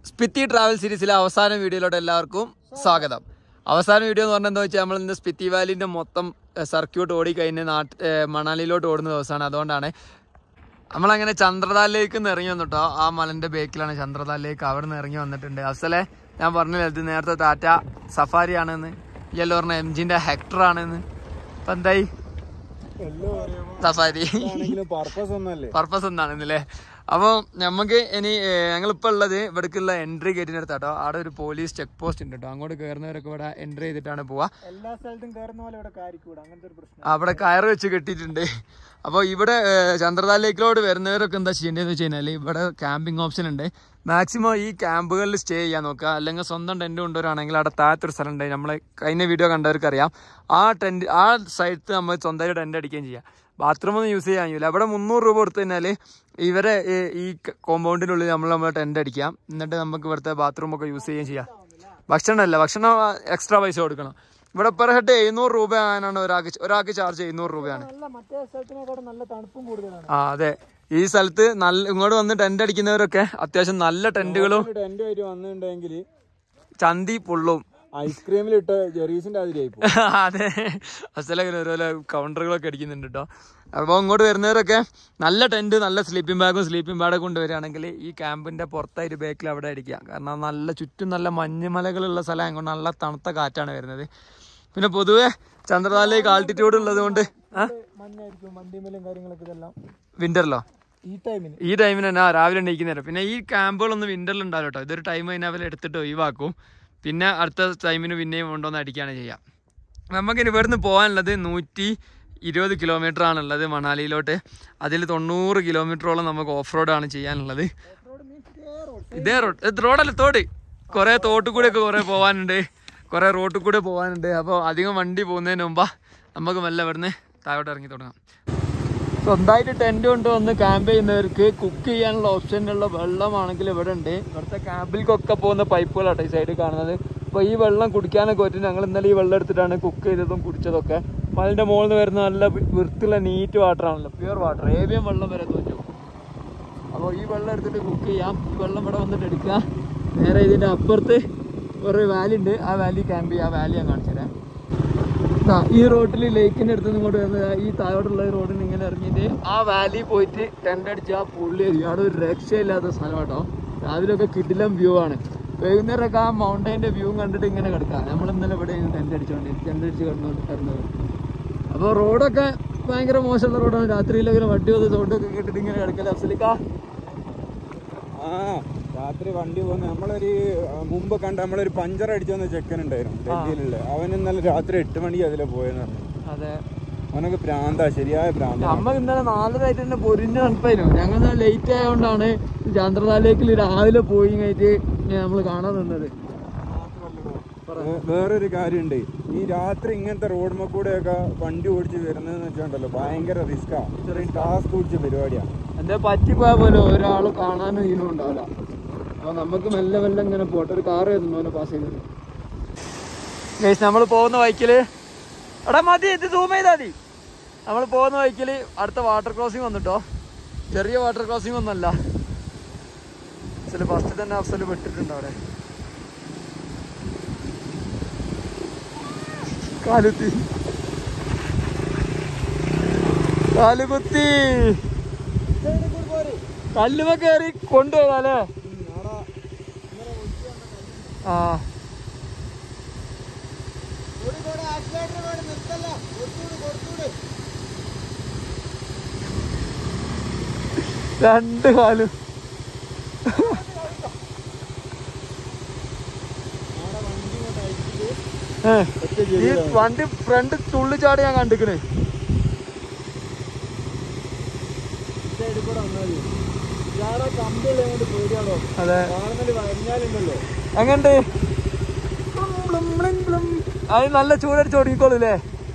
Spiti travel സീരീസിലെ അവസാന വീഡിയോയിലോട്ട് എല്ലാവർക്കും സ്വാഗതം അവസാന വീഡിയോ എന്ന് പറഞ്ഞാൽ എന്താ വെച്ചാൽ നമ്മൾ ഇന്ന് സ്പിത്തി വാലിന്റെ മൊത്തം സർക്യൂട്ട് ഓടി കഴിഞ്ഞ് നാട്ട് ഏ, മണാലിയിലോട്ട് ഓടുന്ന ദിവസമാണ് അതുകൊണ്ടാണ് നമ്മളങ്ങനെ ചന്ദ്രതാലിലേക്ക് നിന്ന് ഇറങ്ങി വന്നിട്ടോ ആ മലന്റെ ബേക്കിലാണ് ചന്ദ്രതാലിലേക്ക് അവിടെ നിന്ന് ഇറങ്ങി വന്നിട്ടുണ്ട് അഫ്സലെ ഞാൻ പറഞ്ഞില്ല ഇത് നേരത്തെ ടാറ്റ സഫാരി ആണെന്ന് ഇയല്ലോ പറഞ്ഞ എം ജിന്റെ ഹെക്ടർ ആണെന്ന് ഇപ്പൊ എന്തായി സഫാരി പർപ്പസ് ഒന്നല്ലേ പർപ്പസ് എന്താണെന്നല്ലേ അപ്പോൾ നമുക്ക് ഇനി ഞങ്ങളിപ്പോൾ ഉള്ളത് ഇവിടേക്കുള്ള എൻട്രി ഗേറ്റിൻ്റെ അടുത്താട്ടോ അവിടെ ഒരു പോലീസ് ചെക്ക് പോസ്റ്റ് ഉണ്ട് കേട്ടോ അങ്ങോട്ട് കയറുന്നവരൊക്കെ ഇവിടെ എൻട്രി ചെയ്തിട്ടാണ് പോവുക എല്ലാ സ്ഥലത്തും കയറുന്ന പോലെ ഇവിടെ കാരിക്കൂട അങ്ങനത്തെ ഒരു പ്രശ്നം അവിടെ കയറ് വെച്ച് കെട്ടിയിട്ടുണ്ട് അപ്പോൾ ഇവിടെ ചന്ദ്രതാൽ ലേക്കിലോട് വരുന്നവരൊക്കെ എന്താ ചെയ്യേണ്ടതെന്ന് വെച്ച് കഴിഞ്ഞാൽ ഇവിടെ ക്യാമ്പിംഗ് ഓപ്ഷൻ ഉണ്ട് മാക്സിമം ഈ ക്യാമ്പുകളിൽ സ്റ്റേ ചെയ്യാൻ നോക്കുക അല്ലെങ്കിൽ സ്വന്തം ടെൻറ്റ് കൊണ്ടുവരാണെങ്കിൽ അവിടെ താഴത്തൊരു സ്ഥലം ഉണ്ട് നമ്മൾ കഴിഞ്ഞ വീഡിയോ കണ്ടവർക്ക് അറിയാം ആ ടെൻറ്റ് ആ സൈഡത്ത് നമ്മൾ സ്വന്തമായിട്ട് ടെൻറ്റ് അടിക്കുകയും ചെയ്യാം ബാത്റൂമൊന്നും യൂസ് ചെയ്യാൻ കഴിയില്ല അവിടെ മുന്നൂറ് രൂപ കൊടുത്തു കഴിഞ്ഞാൽ ഇവരെ ഈ- ഈ കോമ്പൗണ്ടിനുള്ളിൽ നമ്മൾ നമ്മൾ ടെൻറ്റ് അടിക്കാം എന്നിട്ട് നമുക്ക് ഇവിടുത്തെ ബാത്റൂമൊക്കെ യൂസ് ചെയ്യുകയും ചെയ്യാം ഭക്ഷണമല്ല ഭക്ഷണം എക്സ്ട്രാ പൈസ കൊടുക്കണം ഇവിടെ പെർ ഹെഡ് എഴുന്നൂറ് രൂപയാണ് ഒരാൾക്ക് ഒരാൾക്ക് ചാർജ് എഴുന്നൂറ് രൂപയാണ് നല്ല മറ്റേ സ്ഥലത്തിനേക്കാളും നല്ല തണുപ്പും കൂടുതലാണ് ആ അതെ ഈ സ്ഥലത്ത് നല്ല ഇങ്ങോട്ട് വന്ന് ടെന്റ് അടിക്കുന്നവരൊക്കെ അത്യാവശ്യം നല്ല ടെന്റുകളും ടെന്റ് ആയിട്ട് വന്നിട്ടുണ്ടെങ്കിൽ ചന്തി പുള്ളും ഐസ്ക്രീമിൽ ഇട്ട ജെറീസിന്റെ അതിലായി അതെ അസലൊക്കെ ഓരോ കൗണ്ടറുകളൊക്കെ അടിക്കുന്നുണ്ട് കേട്ടോ അപ്പോൾ ഇങ്ങോട്ട് വരുന്നവരൊക്കെ നല്ല ടെന്റ് നല്ല സ്ലീപ്പിംഗ് ബാഗും സ്ലീപ്പിംഗ് ബാഗും കൊണ്ടുവരികയാണെങ്കിൽ ഈ ക്യാമ്പിന്റെ പുറത്തായിട്ട് ബേക്കിൽ അവിടെ അടിക്കുക കാരണം നല്ല ചുറ്റും നല്ല മഞ്ഞുമലകളുള്ള സ്ഥലം ആയതുകൊണ്ട് നല്ല തണുത്ത കാറ്റാണ് വരുന്നത് പിന്നെ പൊതുവെ ചന്ദ്രതാലിലേക്ക് ആൾട്ടിറ്റ്യൂഡ് ഉള്ളത് കൊണ്ട് മഞ്ഞായിരിക്കും വണ്ടിമേലും കാര്യങ്ങളൊക്കെ ഇതെല്ലാം വിന്ററിലോ ഈ ടൈമിന് ഈ ടൈമിന് തന്നെ രാവിലെ എണീക്കുന്നേരം പിന്നെ ഈ ക്യാമ്പുകളൊന്നും വിന്ററിൽ ഉണ്ടാവില്ല കേട്ടോ ഇതൊരു ടൈം കഴിഞ്ഞാൽ അവർ എടുത്തിട്ട് ഒഴിവാക്കും പിന്നെ അടുത്ത ടൈമിന് പിന്നെയും കൊണ്ടുവന്ന് അടിക്കുകയാണ് ചെയ്യുക നമുക്കിനി ഇവിടുന്ന് പോകാനുള്ളത് നൂറ്റി ഇരുപത് കിലോമീറ്റർ ആണുള്ളത് മണാലിയിലോട്ട് അതിൽ തൊണ്ണൂറ് കിലോമീറ്ററോളം നമുക്ക് ഓഫ് റോഡാണ് ചെയ്യാനുള്ളത് ഇതേ റോഡ് ഇത് റോഡല്ല തോട് കുറേ തോട്ടിൽ കൂടെ ഒക്കെ കുറേ പോകാനുണ്ട് കുറേ റോട്ടിൽ കൂടെ പോകാനുണ്ട് അപ്പോൾ അധികം വണ്ടി പോകുന്നതിന് മുമ്പാ നമുക്ക് മെല്ലെ ഇവിടുന്ന് താഴോട്ട് ഇറങ്ങി തുടങ്ങാം സ്വന്തമായിട്ട് ടെന്റ് കൊണ്ടുവന്ന് ക്യാമ്പ് ചെയ്യുന്നവർക്ക് കുക്ക് ചെയ്യാനുള്ള ഓപ്ഷനുള്ള വെള്ളമാണെങ്കിൽ ഇവിടെ ഉണ്ട് ഇവിടുത്തെ ക്യാമ്പിലേക്കൊക്കെ പോകുന്ന പൈപ്പുകളാട്ടോ ഈ സൈഡിൽ കാണുന്നത് അപ്പോൾ ഈ വെള്ളം കുടിക്കാനൊക്കെ പറ്റും ഞങ്ങൾ ഇന്നലെ ഈ വെള്ളം എടുത്തിട്ടാണ് കുക്ക് ചെയ്തതും കുടിച്ചതൊക്കെ മലിൻ്റെ മുകളിൽ നിന്ന് വരുന്ന നല്ല വൃത്തിയുള്ള നീറ്റ് വാട്ടർ ആണല്ലോ പ്യുവർ വാട്ടർ ഏവിയം വെള്ളം വരെ തോറ്റു അപ്പോൾ ഈ വെള്ളം എടുത്തിട്ട് കുക്ക് ചെയ്യാം ഈ വെള്ളം ഇവിടെ വന്നിട്ട് എടുക്കുക നേരെ ഇതിൻ്റെ അപ്പുറത്ത് ഒരു വാലി ഉണ്ട് ആ വാലി ക്യാമ്പ് ചെയ്യുക ആ വാലി ഞാൻ കാണിച്ചു തരാം ദാ ഈ റോഡിൽ ലേക്കിന്റെ അടുത്ത് നിന്ന് ഇങ്ങോട്ട് വരുന്നത് ഈ താഴോട്ടുള്ള ഈ റോഡിൽ നിന്ന് ഇങ്ങനെ ഇറങ്ങിയിട്ട് ആ വാലി പോയിട്ട് ടെന്റ് അടിച്ച് ആ പുള്ളി ആയിരിക്കും അവിടെ ഒരു രക്ഷയില്ലാത്ത സ്ഥലം കേട്ടോ രാവിലെ ഒക്കെ കിടിലം വ്യൂ ആണ് വൈകുന്നേരമൊക്കെ ആ മൗണ്ടൈൻ്റെ വ്യൂ കണ്ടിട്ട് ഇങ്ങനെ കിടക്കാം നമ്മൾ ഇന്നലെ ഇവിടെ ടെന്റ് അടിച്ചോണ്ട് ടെന്റ് അടിച്ച് കിടന്നോണ്ട് കിടന്നത് അപ്പോൾ റോഡൊക്കെ ഭയങ്കര മോശമുള്ള റോഡാണ് രാത്രിയിലൊക്കെ വണ്ടി വന്ന് സൗണ്ടൊക്കെ കേട്ടിട്ട് ഇങ്ങനെ കിടക്കല അഫ്സലിക്ക ആ രാത്രി വണ്ടി പോകുന്ന നമ്മളൊരു ആ, മുമ്പ് കണ്ട നമ്മളൊരു പഞ്ചർ അടിച്ചു വന്ന ചെക്കൻ ഉണ്ടായിരുന്നു ഡൽഹിയിലുള്ള അവൻ ഇന്നലെ രാത്രി എട്ട് മണിക്ക് അതിലെ പോയെന്ന് പറഞ്ഞു അതെ അവനൊക്കെ പ്രാന്താ ശരിയായ പ്രാന്ത നമ്മ ഇന്നലെ നാലരായിട്ട് തന്നെ പൊരിഞ്ഞ തണുപ്പായിരുന്നു ഞങ്ങൾ ലേറ്റ് ആയതുകൊണ്ടാണ് ചന്ദ്രതാലേക്കിൽ രാവിലെ പോയി കഴിഞ്ഞിട്ട് നമ്മൾ കാണാൻ നിന്നത് വേ- വേറൊരു കാര്യമുണ്ട് ഈ രാത്രി ഇങ്ങനത്തെ റോഡുമ്മ കൂടെയൊക്കെ വണ്ടി ഓടിച്ച് വരുന്നതെന്ന് വെച്ചാണ്ടല്ലോ ഭയങ്കര റിസ്ക്കാ ഇത്രയും ടാസ്ക് പിടിച്ച പരിപാടിയാ എന്താ പറ്റിപ്പോയ പോലെ ഒരാൾ കാണാനും ഇതിനും ഉണ്ടാവില്ല അപ്പൊ നമുക്ക് മെല്ലെ മെല്ലെ ഇങ്ങനെ പോട്ടെ ഒരു കാറ് വരുന്നു പാസ് ചെയ്തത് നമ്മൾ പോകുന്ന ബൈക്കില് എടാ മതി ഇത് സൂം ചെയ്താ മതി നമ്മൾ പോകുന്ന ബൈക്കില് അടുത്ത വാട്ടർ ക്രോസിംഗ് വന്നിട്ടോ ചെറിയ വാട്ടർ ക്രോസിംഗ് ഒന്നല്ല ചില ഫസ്റ്റ് തന്നെ അഫ്സല് പെട്ടിട്ടുണ്ട് അവിടെ കാലുത്തി കാലുകുത്തി കല്ലുമ കയറി കൊണ്ടുപോകാല്ലേ ആ രണ്ട് കാലും ഏ, ഈ വണ്ടി ഫ്രണ്ട് തുള്ളിച്ചാടി ഞാൻ കണ്ടിക്കണേ അതെ പറഞ്ഞാലുണ്ടല്ലോ എങ്ങണ്ട് അത് നല്ല ചൂടടിച്ച് തുടങ്ങിക്കോളൂല്ലേ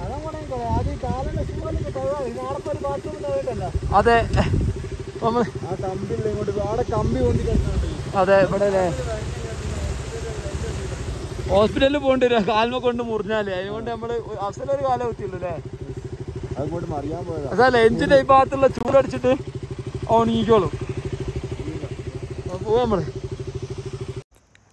അതെ നമ്മള് ആ കമ്പില്ല ഇങ്ങോട്ട് അവിടെ കമ്പി പൊന്തി കിടക്കുന്നുണ്ട് അതെ ഇവിടെ അല്ലേ ഹോസ്പിറ്റലിൽ പോകേണ്ടി വരും കാൽമ കൊണ്ട് മുറിഞ്ഞാലേ അതുകൊണ്ട് നമ്മള് അഫ്സലൊരു കാലം കുത്തിയുള്ളൂ അല്ലേ അങ്ങോട്ട് മറിയാൻ പോയതാ അതല്ല എഞ്ചിന്റെ ഈ ഭാഗത്തുള്ള ചൂടടിച്ചിട്ട് ഉണങ്ങിക്കോളും പോവാ നമ്മള്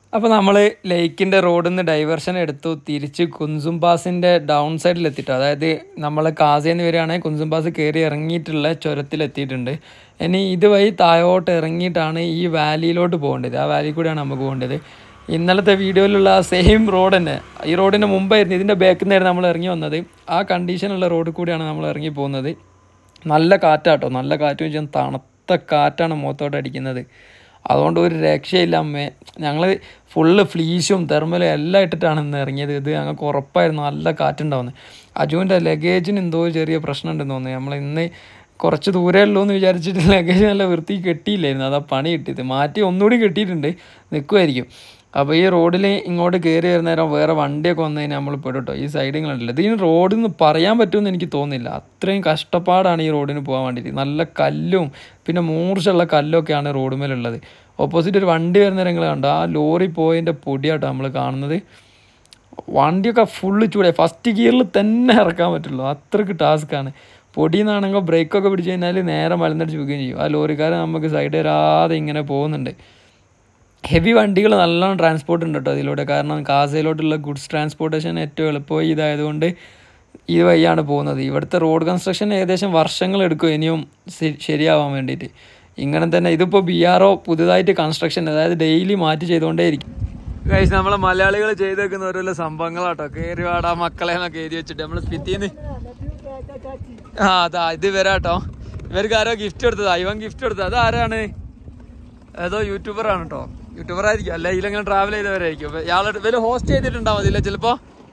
അപ്പോൾ നമ്മൾ ലേക്കിൻ്റെ റോഡിൽ നിന്ന് ഡൈവേർഷൻ എടുത്തു തിരിച്ച് കുൻസുംപാസിൻ്റെ ഡൗൺ സൈഡിൽ എത്തിയിട്ടു അതായത് നമ്മൾ കാസയിൽ നിന്ന് വരികയാണെങ്കിൽ കുൻസുംപാസ് കയറി ഇറങ്ങിയിട്ടുള്ള ചുരത്തിലെത്തിയിട്ടുണ്ട് ഇനി ഇതുവഴി താഴോട്ട് ഇറങ്ങിയിട്ടാണ് ഈ വാലിയിലോട്ട് പോകേണ്ടത് ആ വാലി കൂടിയാണ് നമുക്ക് പോകേണ്ടത് ഇന്നലത്തെ വീഡിയോയിലുള്ള ആ സെയിം റോഡ് തന്നെ ഈ റോഡിന് മുമ്പായിരുന്നു ഇതിൻ്റെ ബാക്കിൽ നിന്നായിരുന്നു നമ്മൾ ഇറങ്ങി വന്നത് ആ കണ്ടീഷനുള്ള റോഡിൽ കൂടിയാണ് നമ്മൾ ഇറങ്ങി പോകുന്നത് നല്ല കാറ്റാട്ടോ നല്ല കാറ്റ് വെച്ചാൽ തണുത്ത കാറ്റാണ് മുഖത്തോട്ട് അടിക്കുന്നത് അതുകൊണ്ട് ഒരു രക്ഷയില്ല അമ്മേ ഞങ്ങൾ ഫുള്ള് ഫ്ലീഷും തെർമലും എല്ലാം ഇട്ടിട്ടാണ് ഇന്ന് ഇറങ്ങിയത് ഇത് ഞങ്ങൾക്ക് ഉറപ്പായിരുന്നു നല്ല കാറ്റുണ്ടാവുന്നത് അജുവിൻ്റെ ലഗേജിന് എന്തോ ചെറിയ പ്രശ്നം ഉണ്ടെന്ന് തോന്നുന്നു നമ്മൾ ഇന്ന് കുറച്ച് ദൂരേ ഉള്ളൂ എന്ന് വിചാരിച്ചിട്ട് ലഗേജ് നല്ല വൃത്തി കെട്ടിയില്ലായിരുന്നു അതാ പണി കിട്ടിയത് മാറ്റി ഒന്നുകൂടി കെട്ടിയിട്ടുണ്ട് നിൽക്കുമായിരിക്കും അപ്പോൾ ഈ റോഡിൽ ഇങ്ങോട്ട് കയറി വരുന്ന നേരം വേറെ വണ്ടിയൊക്കെ വന്നു കഴിഞ്ഞാൽ നമ്മൾ പെടും കേട്ടോ ഈ സൈഡിങ്ങളുണ്ടല്ലോ ഇതിന് റോഡിൽ നിന്ന് പറയാൻ പറ്റുമെന്ന് എനിക്ക് തോന്നുന്നില്ല അത്രയും കഷ്ടപ്പാടാണ് ഈ റോഡിന് പോകാൻ വേണ്ടിയിട്ട് നല്ല കല്ലും പിന്നെ മൂർച്ചുള്ള കല്ലൊക്കെയാണ് റോഡ് മേലുള്ളത് ഓപ്പോസിറ്റ് ഒരു വണ്ടി വരുന്ന നിങ്ങൾ കണ്ടോ ആ ലോറി പോയതിൻ്റെ പൊടിയാട്ടോ നമ്മൾ കാണുന്നത് വണ്ടിയൊക്കെ ഫുള്ള് ചൂടായി ഫസ്റ്റ് ഗിയറിൽ തന്നെ ഇറക്കാൻ പറ്റുള്ളൂ അത്രയ്ക്ക് ടാസ്ക്കാണ് പൊടിയെന്നാണെങ്കിൽ ബ്രേക്കൊക്കെ പിടിച്ച് കഴിഞ്ഞാൽ നേരെ മലന്നടിച്ച് പോകുകയും ചെയ്യും ആ ലോറിക്കാരൻ നമുക്ക് സൈഡ് വരാതെ ഇങ്ങനെ പോകുന്നുണ്ട് ഹെവി വണ്ടികൾ നല്ലോണം ട്രാൻസ്പോർട്ട് ഉണ്ട് കേട്ടോ അതിലൂടെ കാരണം കാസയിലോട്ടുള്ള ഗുഡ്സ് ട്രാൻസ്പോർട്ടേഷൻ ഏറ്റവും എളുപ്പമായി ഇതായതുകൊണ്ട് ഈ വഴിയാണ് പോകുന്നത് ഇവിടുത്തെ റോഡ് കൺസ്ട്രക്ഷൻ ഏകദേശം വർഷങ്ങൾ എടുക്കും ഇനിയും ശ- ശരിയാവാൻ വേണ്ടിയിട്ട് ഇങ്ങനെ തന്നെ ഇതിപ്പോൾ ബി ആർ ഒ പുതുതായിട്ട് കൺസ്ട്രക്ഷൻ അതായത് ഡെയിലി മാറ്റി ചെയ്തുകൊണ്ടേയിരിക്കും ഗൈസ് നമ്മളെ മലയാളികൾ ചെയ്തേക്കുന്ന ഓരോരോ സംഭവങ്ങളാട്ടോ കയറി വാടാ മക്കളെ എന്നൊക്കെ എഴുതി വെച്ചിട്ട് നമ്മൾ സ്പിത്തിന്ന് ആ അതാ ഇത് വരാട്ടോ ഇവർക്ക് ആരോ ഗിഫ്റ്റ് കൊടുത്തതാ ഇവൻ ഗിഫ്റ്റ് കൊടുത്തത് അത് ആരാണ് ഏതോ യൂട്യൂബർ ആണ് കേട്ടോ യൂട്യൂബർ ആയിരിക്കും അല്ല ഇതിലെങ്ങനെ ട്രാവൽ ചെയ്തവരായിരിക്കും അപ്പൊ ഇയാളെ ഇവര് ഹോസ്റ്റ് ചെയ്തിട്ടുണ്ടാവും അതില്ല ചിലപ്പോ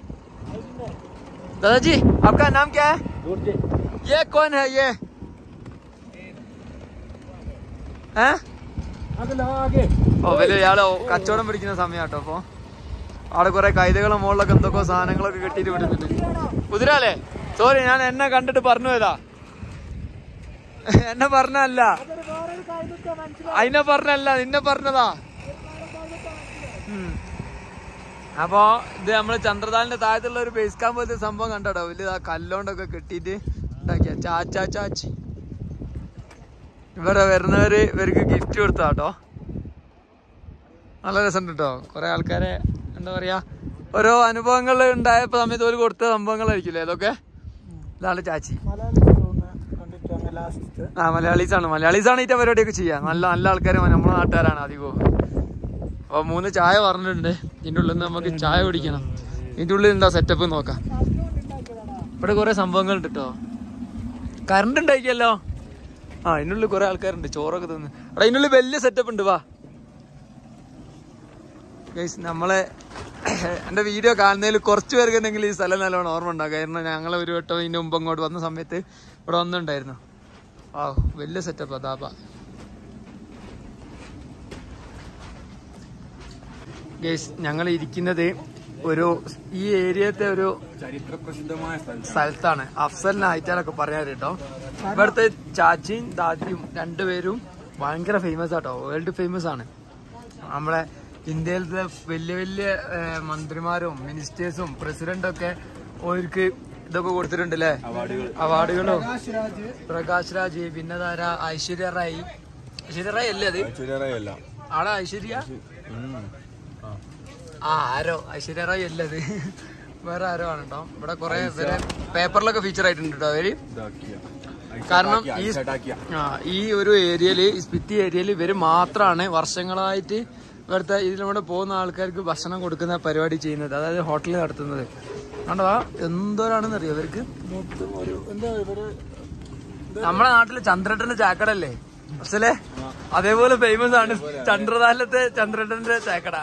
दादाजी आपका नाम क्या है ये कौन है ये हैं ഓ വലിയ ഇയാള് കച്ചവടം പിടിക്കുന്ന സമയാട്ടോ അപ്പൊ അവിടെ കുറെ കൈതകളും മുകളിലൊക്കെ എന്തൊക്കെ സാധനങ്ങളൊക്കെ കെട്ടിയിട്ട് വിടുന്നുണ്ട് കുതിരാലേ സോറി ഞാൻ എന്നെ കണ്ടിട്ട് പറഞ്ഞു പോയതാ എന്നെ പറഞ്ഞല്ല അതിനെ പറഞ്ഞല്ല നിന്നെ പറഞ്ഞതാ ഉം. അപ്പോ ഇത് നമ്മള് ചന്ദ്രതാലിന്റെ താഴത്തുള്ള ഒരു ബേസ് ക്യാമ്പ് പോലത്തെ സംഭവം കണ്ടോ വലിയ ആ കല്ലോണ്ടൊക്കെ കെട്ടിയിട്ട് ഉണ്ടാക്കിയ ചാച്ചാ ചാച്ചി ഇവിടെ വരുന്നവര് ഇവർക്ക് ഗിഫ്റ്റ് കൊടുത്താട്ടോ നല്ല രസമുണ്ട് കേട്ടോ കുറെ ആൾക്കാരെ എന്താ പറയാ ഓരോ അനുഭവങ്ങൾ ഉണ്ടായപ്പോ സമയത്ത് ഒരു കൊടുത്ത സംഭവങ്ങളായിരിക്കില്ലേ ഇതൊക്കെ ഇതാണ് ചാച്ചി ആ മലയാളീസ് ആണ് മലയാളീസ് ആണ് ഈ പരിപാടിയൊക്കെ ചെയ്യാ നല്ല നല്ല ആൾക്കാർ നമ്മുടെ നാട്ടുകാരാണ് അധികവും അപ്പൊ മൂന്ന് ചായ പറഞ്ഞിട്ടുണ്ട് ഇതിന്റെ ഉള്ളിൽ നിന്ന് നമുക്ക് ചായ കുടിക്കണം ഇതിന്റെ ഉള്ളിൽ എന്താ സെറ്റപ്പ് നോക്കാം ഇവിടെ കുറെ സംഭവങ്ങൾ ഉണ്ട് കേട്ടോ കറണ്ട് ഉണ്ടായിക്കല്ലോ ആ ഇതിനുള്ളിൽ കുറെ ആൾക്കാരുണ്ട് ചോറൊക്കെ തിന്ന് എടാ ഇതിനുള്ളിൽ വലിയ സെറ്റപ്പ് ഉണ്ട് വാ ഗൈസ് നമ്മളെ എൻ്റെ വീഡിയോ കാണുന്നതിൽ കുറച്ച് പേർക്ക് ഉണ്ടെങ്കിൽ ഈ സ്ഥലം നല്ലോണം ഓർമ്മ ഉണ്ടാകും കാരണം ഞങ്ങൾ ഒരു വട്ടം ഇതിൻ്റെ മുമ്പ് അങ്ങോട്ട് വന്ന സമയത്ത് ഇവിടെ വന്നിട്ടുണ്ടായിരുന്നു ആ വലിയ സെറ്റപ്പ് അതാപ്പ ഗൈസ് ഞങ്ങൾ ഇരിക്കുന്നത് ഒരു ഈ ഏരിയത്തെ ഒരു ചരിത്ര പ്രസിദ്ധമായ സ്ഥലം സ്ഥലത്താണ് അഫ്സലിന് ആയിട്ടാലൊക്കെ പറയാൻ കേട്ടോ ഇവിടുത്തെ ചാച്ചിയും ദാദിയും രണ്ടുപേരും ഭയങ്കര ഫേമസ് ആട്ടോ വേൾഡ് ഫേമസ് ആണ് നമ്മളെ ഇന്ത്യയിലത്തെ വലിയ വലിയ ഏഹ്, മന്ത്രിമാരും മിനിസ്റ്റേഴ്സും പ്രസിഡന്റും ഒക്കെ അവർക്ക് ഇതൊക്കെ കൊടുത്തിട്ടുണ്ട് അല്ലേ അവാർഡുകളും പ്രകാശ് രാജ് പിന്നെ താര ഐശ്വര്യ റായി ഐശ്വര്യ റായി അല്ലേ അത് ചുരറയല്ല ആളെ ഐശ്വര്യ ആ ആരോ ഐശ്വര്യ റായി അല്ലേ അത് വേറെ ആരോ ആണ് കേട്ടോ ഇവിടെ കുറെ ഇവരെ പേപ്പറിലൊക്കെ ഫീച്ചർ ആയിട്ടുണ്ട് കേട്ടോ അവര് കാരണം ഈ ആ ഈ ഒരു ഏരിയയില് ഈ സ്പിത്തി ഏരിയയിൽ ഇവര് മാത്രമാണ് വർഷങ്ങളായിട്ട് ഇവിടുത്തെ ഇതിലൂടെ പോകുന്ന ആൾക്കാർക്ക് ഭക്ഷണം കൊടുക്കുന്ന പരിപാടി ചെയ്യുന്നത് അതായത് ഹോട്ടലിൽ നടത്തുന്നത് കണ്ടോ എന്തോരാണെന്ന് അറിയോ ഇവർക്ക് നമ്മുടെ നാട്ടില് ചന്ദ്രട്ടന്റെ ചാക്കടല്ലേ അസലേ അതേപോലെ ഫേമസ് ആണ് ചന്ദ്രതാലത്തെ ചന്ദ്രട്ടന്റെ ചാക്കട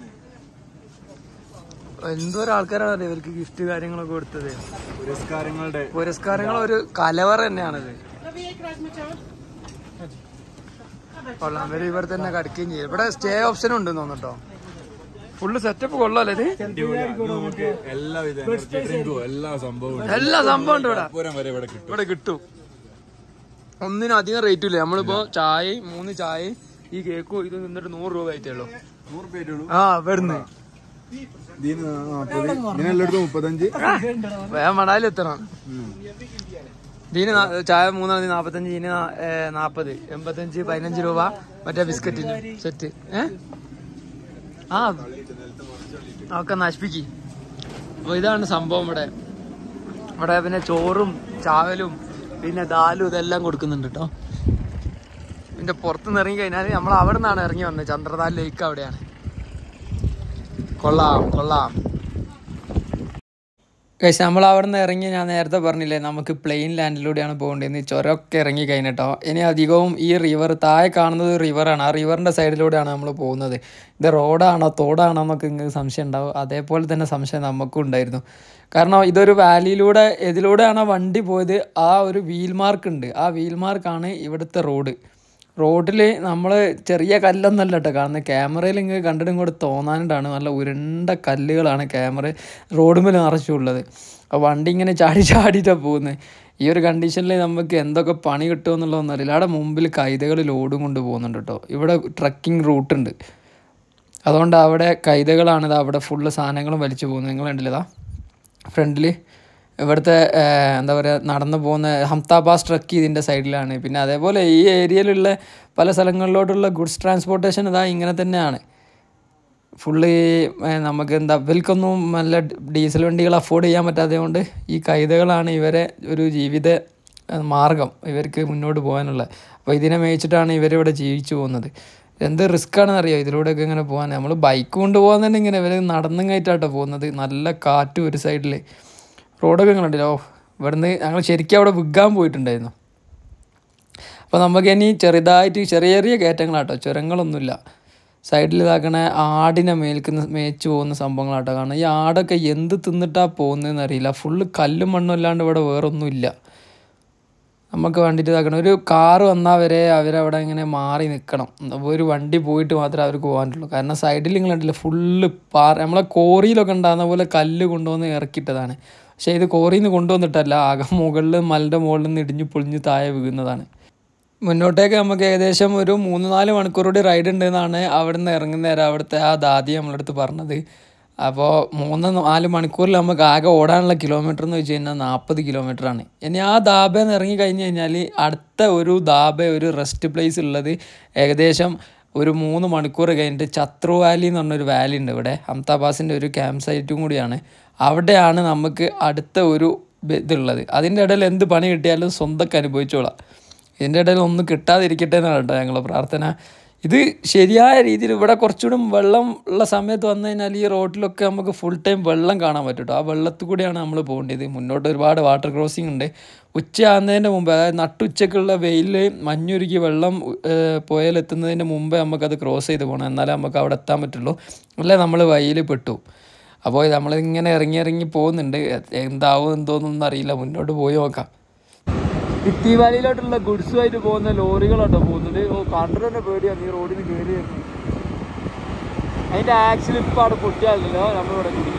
എന്തോരം ആൾക്കാരാണ് അറിയോ ഇവർക്ക് ഗിഫ്റ്റ് കാര്യങ്ങളൊക്കെ കൊടുത്തത് പുരസ്കാരങ്ങളുടെ പുരസ്കാരങ്ങൾ ഒരു കലവറ തന്നെയാണിത് കൊള്ളാം ഇവര് ഇവിടെ തന്നെ കടക്കുകയും ചെയ്യും ഇവിടെ സ്റ്റേ ഓപ്ഷനും ഉണ്ട് തോന്നുട്ടോ ഫുള്ള് സെറ്റപ്പ് കൊള്ളാല്ലേ ഇത് നമുക്ക് എല്ലാവിധ എനർജി ഡ്രിങ്കും എല്ലാ സംഭവവും ഉണ്ട്. എല്ലാ സംഭവം ഉണ്ട് ഇവിടെ പൂരം വരെ ഇവിടെ കിട്ടും ഇവിടെ കിട്ടും ഒന്നിനും അധികം റേറ്റും ഇല്ല നമ്മളിപ്പോ ചായയും മൂന്ന് ചായയും ഈ കേക്കും ഇത് നിന്നിട്ട് നൂറ് രൂപ ആയിട്ടേ ഉള്ളൂ നൂറ് പേരുള്ളൂ ആ ഇവിടുന്ന് ഇതിന് നാപ്പത് ഇങ്ങനെ എല്ലായിടത്തും മുപ്പത്തഞ്ച് വേഗം മണാലി എത്തണം ഇതിന് നാ- ചായ മൂന്നാം തീയതി നാപ്പത്തഞ്ച് ഇതിന് നാ- ഏ, നാപ്പത് എൺപത്തഞ്ച് പതിനഞ്ച് രൂപ മറ്റേ ബിസ്ക്കറ്റിന് സെറ്റ് ഏ ആ ഒക്കെ നശിപ്പിക്ക് അപ്പൊ ഇതാണ് സംഭവം ഇവിടെ ഇവിടെ പിന്നെ ചോറും ചാവലും പിന്നെ ദാലും ഇതെല്ലാം കൊടുക്കുന്നുണ്ട് കേട്ടോ ഇതിന്റെ പുറത്തുനിന്ന് ഇറങ്ങി കഴിഞ്ഞാൽ നമ്മൾ അവിടെ നിന്നാണ് ഇറങ്ങി വന്നത് ചന്ദ്രദാൽ ലേക്ക് അവിടെയാണ് കൊള്ളാം കൊള്ളാം കഴിച്ച് നമ്മൾ അവിടെ നിന്ന് ഇറങ്ങി ഞാൻ നേരത്തെ പറഞ്ഞില്ലേ നമുക്ക് പ്ലെയിൻ ലാൻഡിലൂടെയാണ് പോകേണ്ടത് ചുരമൊക്കെ ഇറങ്ങി കഴിഞ്ഞിട്ടോ ഇനി അധികവും ഈ റിവർ താഴെ കാണുന്നത് റിവറാണ് ആ റിവറിൻ്റെ സൈഡിലൂടെയാണ് നമ്മൾ പോകുന്നത് ഇത് റോഡാണോ തോടാണോ എന്നൊക്കെ നിങ്ങൾക്ക് സംശയം ഉണ്ടാവും അതേപോലെ തന്നെ സംശയം നമുക്കും ഉണ്ടായിരുന്നു കാരണം ഇതൊരു വാലിയിലൂടെ ഇതിലൂടെയാണ് ആ വണ്ടി പോയത് ആ ഒരു വീൽ മാർക്ക് ഉണ്ട് ആ വീൽ മാർക്കാണ് ഇവിടുത്തെ റോഡ് റോഡിൽ നമ്മൾ ചെറിയ കല്ലൊന്നല്ല കേട്ടോ കാണുന്നത് ക്യാമറയിൽ ഇങ്ങനെ കണ്ടിട്ട് ഇങ്ങോട്ട് തോന്നാനായിട്ടാണ് നല്ല ഉരുണ്ട കല്ലുകളാണ് ക്യാമറ റോഡുമേൽ നിറച്ചുള്ളത് അപ്പോൾ വണ്ടി ഇങ്ങനെ ചാടി ചാടിയിട്ടാണ് പോകുന്നത് ഈ ഒരു കണ്ടീഷനിൽ നമുക്ക് എന്തൊക്കെ പണി കിട്ടുമെന്നുള്ളതൊന്നും അറിയില്ല അവിടെ മുമ്പിൽ കൈതകൾ ലോഡും കൊണ്ട് പോകുന്നുണ്ട് കേട്ടോ ഇവിടെ ട്രക്കിംഗ് റൂട്ടുണ്ട് അതുകൊണ്ട് അവിടെ കൈതകളാണ് ഇത് അവിടെ ഫുള്ള് സാധനങ്ങളും വലിച്ചു പോകുന്നത് നിങ്ങൾ കണ്ടില്ലതാ ഫ്രണ്ടിൽ ഇവിടുത്തെ ഏഹ്, എന്താ പറയുക നടന്നു പോകുന്ന ഹംതാബാസ് ട്രക്ക് ഇതിൻ്റെ സൈഡിലാണ് പിന്നെ അതേപോലെ ഈ ഏരിയയിലുള്ള പല സ്ഥലങ്ങളിലോട്ടുള്ള ഗുഡ്സ് ട്രാൻസ്പോർട്ടേഷൻ ഇതാ ഇങ്ങനെ തന്നെയാണ് ഫുള്ള് ഈ ഏഹ്, നമുക്ക് എന്താ ഇവർക്കൊന്നും നല്ല ഡീസൽ വണ്ടികൾ അഫോർഡ് ചെയ്യാൻ പറ്റാത്തത് കൊണ്ട് ഈ കൈതകളാണ് ഇവരെ ഒരു ജീവിത ഏഹ്, മാർഗം ഇവർക്ക് മുന്നോട്ട് പോകാനുള്ളത് അപ്പോൾ ഇതിനെ മേയിച്ചിട്ടാണ് ഇവരിവിടെ ജീവിച്ചു പോകുന്നത് എന്ത് റിസ്ക് ആണെന്ന് അറിയാം ഇതിലൂടെയൊക്കെ ഇങ്ങനെ പോകാൻ നമ്മൾ ബൈക്ക് കൊണ്ട് പോകാൻ തന്നെ ഇങ്ങനെ ഇവർ നടന്നും കയറ്റാട്ടോ പോകുന്നത് നല്ല കാറ്റും ഒരു സൈഡിൽ റോഡൊക്കെ കണ്ടില്ലോ ഇവിടുന്ന് ഞങ്ങൾ ശരിക്കും അവിടെ വിൽക്കാൻ പോയിട്ടുണ്ടായിരുന്നു അപ്പോൾ നമുക്ക് ഇനി ചെറുതായിട്ട് ചെറിയ ചെറിയ കയറ്റങ്ങളാട്ടോ ചുരങ്ങളൊന്നുമില്ല സൈഡിൽ ഇതാക്കണ ആടിനെ മേൽക്കുന്ന മേച്ച് പോകുന്ന സംഭവങ്ങളാട്ടോ കാരണം ഈ ആടൊക്കെ എന്ത് തിന്നിട്ടാ പോകുന്നതെന്ന് അറിയില്ല ഫുള്ള് കല്ലും മണ്ണും അല്ലാണ്ട് ഇവിടെ വേറൊന്നുമില്ല നമുക്ക് വേണ്ടിയിട്ട് ഇതാക്കണം ഒരു കാറ് വന്നാൽ വരെ അവരവിടെ ഇങ്ങനെ മാറി നിൽക്കണം അപ്പോൾ ഒരു വണ്ടി പോയിട്ട് മാത്രമേ അവർക്ക് പോകാനുള്ളൂ കാരണം സൈഡിൽ നിങ്ങൾ കണ്ടില്ല ഫുള്ള് പാറ നമ്മളെ കോറിയിലൊക്കെ ഉണ്ടാകുന്ന പോലെ കല്ല് കൊണ്ടുവന്ന് ഇറക്കിയിട്ടതാണ് പക്ഷേ ഇത് കോറിയിൽ നിന്ന് കൊണ്ടുവന്നിട്ടല്ല ആകെ മുകളിൽ മലൻ്റെ മുകളിൽ നിന്ന് ഇടിഞ്ഞ് പൊളിഞ്ഞ് താഴെ വീഴുന്നതാണ് മുന്നോട്ടേക്ക് നമുക്ക് ഏകദേശം ഒരു മൂന്ന് നാല് മണിക്കൂറുകൂടി റൈഡ് ഉണ്ടെന്നാണ് അവിടെ നിന്ന് ഇറങ്ങുന്ന നേരം അവിടുത്തെ ആ ദാദി നമ്മളടുത്ത് പറഞ്ഞത് അപ്പോൾ മൂന്ന് നാല് മണിക്കൂറിൽ നമുക്ക് ആകെ ഓടാനുള്ള കിലോമീറ്റർ എന്ന് വെച്ച് കഴിഞ്ഞാൽ നാൽപ്പത് ആണ് ഇനി ആ ദാബയിൽ നിന്ന് ഇറങ്ങി കഴിഞ്ഞ് കഴിഞ്ഞാൽ അടുത്ത ഒരു ദാബ ഒരു റെസ്റ്റ് പ്ലേസ് ഉള്ളത് ഏകദേശം ഒരു മൂന്ന് മണിക്കൂർ കഴിഞ്ഞിട്ട് ചത്രു വാലി എന്ന് പറഞ്ഞൊരു വാലി ഉണ്ട് ഇവിടെ അംതാബാസിൻ്റെ ഒരു ക്യാമ്പ് സൈറ്റും കൂടിയാണ് അവിടെയാണ് നമുക്ക് അടുത്ത ഒരു ബ- ഇതുള്ളത് അതിൻ്റെ ഇടയിൽ എന്ത് പണി കിട്ടിയാലും സ്വന്തമൊക്കെ അനുഭവിച്ചോളാം ഇതിൻ്റെ ഇടയിൽ ഒന്നും കിട്ടാതിരിക്കട്ടെ എന്നാണ് കേട്ടോ ഞങ്ങളുടെ പ്രാർത്ഥന ഇത് ശരിയായ രീതിയിൽ ഇവിടെ കുറച്ചുകൂടി വെള്ളം ഉള്ള സമയത്ത് വന്നു കഴിഞ്ഞാൽ ഈ റോഡിലൊക്കെ നമുക്ക് ഫുൾ ടൈം വെള്ളം കാണാൻ പറ്റും കേട്ടോ ആ വെള്ളത്തിൽ കൂടിയാണ് നമ്മൾ പോകേണ്ടത് മുന്നോട്ട് ഒരുപാട് വാട്ടർ ക്രോസിംഗ് ഉണ്ട് ഉച്ചയാകുന്നതിൻ്റെ മുമ്പ് അതായത് നട്ടുച്ചക്കുള്ള വെയിൽ മഞ്ഞുരുക്കി വെള്ളം ഏഹ്, പുഴയിലെത്തുന്നതിന് മുമ്പേ നമുക്കത് ക്രോസ് ചെയ്ത് പോകണം എന്നാലേ നമുക്ക് അവിടെ എത്താൻ പറ്റുള്ളൂ അല്ലേ നമ്മൾ വഴിയിൽ പെട്ടു അപ്പോൾ നമ്മളിങ്ങനെ ഇറങ്ങി ഇറങ്ങി പോകുന്നുണ്ട് എന്താവും എന്തോന്നൊന്നും അറിയില്ല മുന്നോട്ട് പോയി നോക്കാം സിറ്റി വാലിയിലോട്ടുള്ള ഗുഡ്സുമായിട്ട് പോകുന്ന ലോറികളാട്ടോ പോകുന്നത് ഓ കണ്ടു തന്നെ പേടിയാണ് ഈ റോഡിൽ നിന്ന് കയറി വരുന്നത് അതിന്റെ ആക്സിൽ ഇപ്പം അവിടെ പൊട്ടിയാലല്ലോ നമ്മളിവിടെ കുടുങ്ങി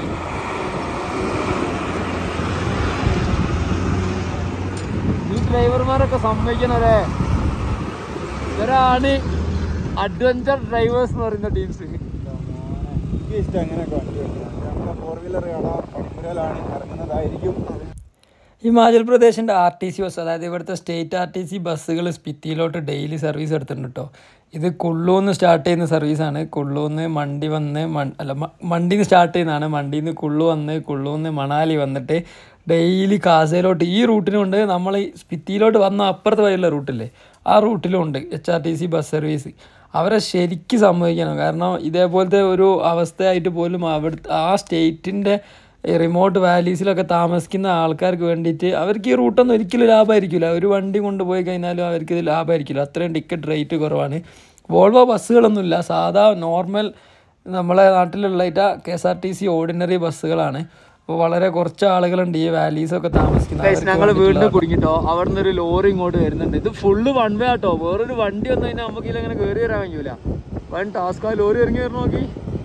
ഈ ഡ്രൈവർമാരൊക്കെ സമ്മതിക്കണല്ലേ ഇവരാണ് അഡ്വഞ്ചർ ഡ്രൈവേഴ്സ് എന്ന് പറയുന്ന ടീംസ് എനിക്ക് ഇഷ്ടം അങ്ങനെയൊക്കെ വണ്ടി ഓടിക്കാൻ. നമ്മുടെ ഫോർ വീലർ കാണാം പണിപ്പുരയിലാണ് ഇറങ്ങുന്നതായിരിക്കും ഹിമാചൽ പ്രദേശിൻ്റെ ആർ ടി സി ബസ് അതായത് ഇവിടുത്തെ സ്റ്റേറ്റ് ആർ ടി സി ബസ്സുകൾ സ്പിത്തിയിലോട്ട് ഡെയിലി സർവീസ് എടുത്തിട്ടുണ്ട് കേട്ടോ ഇത് കുള്ളൂന്ന് സ്റ്റാർട്ട് ചെയ്യുന്ന സർവീസാണ് കുള്ളൂന്ന് മണ്ടി വന്ന് മൺ അല്ല മ- മണ്ടിന്ന് സ്റ്റാർട്ട് ചെയ്യുന്നതാണ് മണ്ടിയിൽ നിന്ന് കുള്ളു വന്ന് കുള്ളൂന്ന് മണാലി വന്നിട്ട് ഡെയിലി കാസയിലോട്ട് ഈ റൂട്ടിനുണ്ട് നമ്മൾ ഈ സ്പിത്തിയിലോട്ട് വന്ന അപ്പുറത്തെ വഴിയുള്ള റൂട്ടില്ലേ ആ റൂട്ടിലും ഉണ്ട് H R T C bus service അവരെ ശരിക്കും സമ്മതിക്കണം കാരണം ഇതേപോലത്തെ ഒരു അവസ്ഥയായിട്ട് പോലും അവിടുത്തെ ആ സ്റ്റേറ്റിൻ്റെ ഈ റിമോട്ട് വാലീസിലൊക്കെ താമസിക്കുന്ന ആൾക്കാർക്ക് വേണ്ടിയിട്ട് അവർക്ക് ഈ റൂട്ടൊന്നും ഒരിക്കലും ലാഭമായിരിക്കില്ല ഒരു വണ്ടി കൊണ്ടുപോയി കഴിഞ്ഞാലും അവർക്ക് ഇത് ലാഭമായിരിക്കില്ല അത്രയും ടിക്കറ്റ് റേറ്റ് കുറവാണ് വോൾവോ ബസ്സുകളൊന്നുമില്ല സാധാ നോർമൽ നമ്മളെ നാട്ടിലുള്ള K S R T C ordinary ബസ്സുകളാണ് അപ്പോൾ വളരെ കുറച്ച് ആളുകളുണ്ട് ഈ വാലീസൊക്കെ താമസിക്കുന്നത് ഞങ്ങൾ വീണ്ടും കുടുങ്ങിട്ടോ അവിടെ നിന്ന് ഒരു ലോറി ഇങ്ങോട്ട് വരുന്നുണ്ട് ഇത് ഫുള്ള് വൺ വേ ആട്ടോ വേറൊരു വണ്ടി വന്നു കഴിഞ്ഞാൽ നമുക്ക് ഇതിലങ്ങനെ കയറി വരാൻ കഴിയൂല വൺ ടാസ്ക് ആ ലോറി ഇറങ്ങി വരണം നോക്കി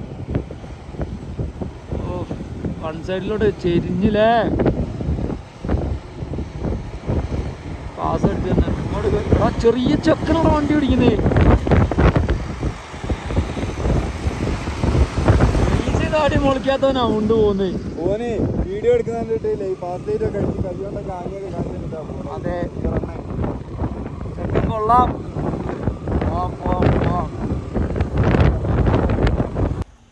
ഓ വൺ സൈഡിലോട്ട് ചെരിഞ്ഞില്ലേ പാസ് അടിച്ച് തന്നെ ഇങ്ങോട്ട് കേറി. എടാ, ചെറിയ ചെക്കനാണ് വണ്ടി ഓടിക്കുന്നേ ആടി മുളിക്കാത്തവനാ കൊണ്ട് പോകുന്നേ ഓന് വീഡിയോ എടുക്കുന്ന കണ്ടിട്ടില്ലേ ഈ പാസ് ലൈറ്റ് ഒക്കെ അടിച്ച് കൈകൊണ്ടൊക്കെ ആങ്ങിയൊക്കെ കാണിച്ചിട്ടാ പോകുന്നത്. അതെ ഇറങ്ങണേ. ചെക്കൻ കൊള്ളാം പോവാം, പോവാം, പോവാം.